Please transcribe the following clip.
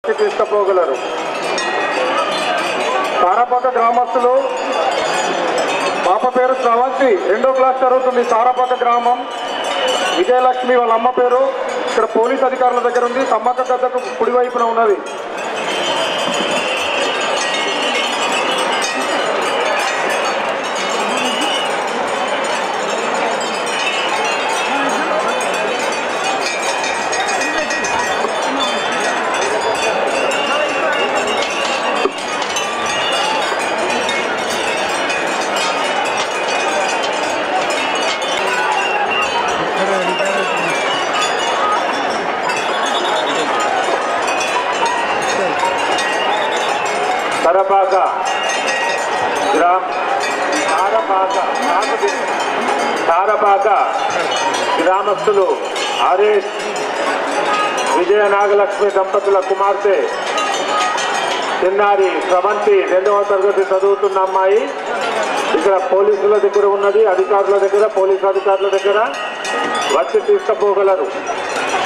తీసుకుపోగలరు తారాపాక గ్రామస్తులు పాప పేరు స్రవంతి రెండో క్లాస్ చదువుతుంది తారాపాక గ్రామం విజయలక్ష్మి వాళ్ళ అమ్మ పేరు ఇక్కడ పోలీస్ అధికారుల దగ్గర ఉంది సమ్మక్క గద్దకు కుడివైపున ఉన్నది తరపాక గ్రామ తారపాక తారపాక గ్రామస్తులు హరీష్ విజయ నాగలక్ష్మి దంపతుల కుమార్తె చిన్నారి స్రవంతి రెండవ తరగతి చదువుతున్న అమ్మాయి ఇక్కడ పోలీసుల దగ్గర ఉన్నది అధికారుల దగ్గర పోలీసు అధికారుల దగ్గర వచ్చి తీసుకుపోగలరు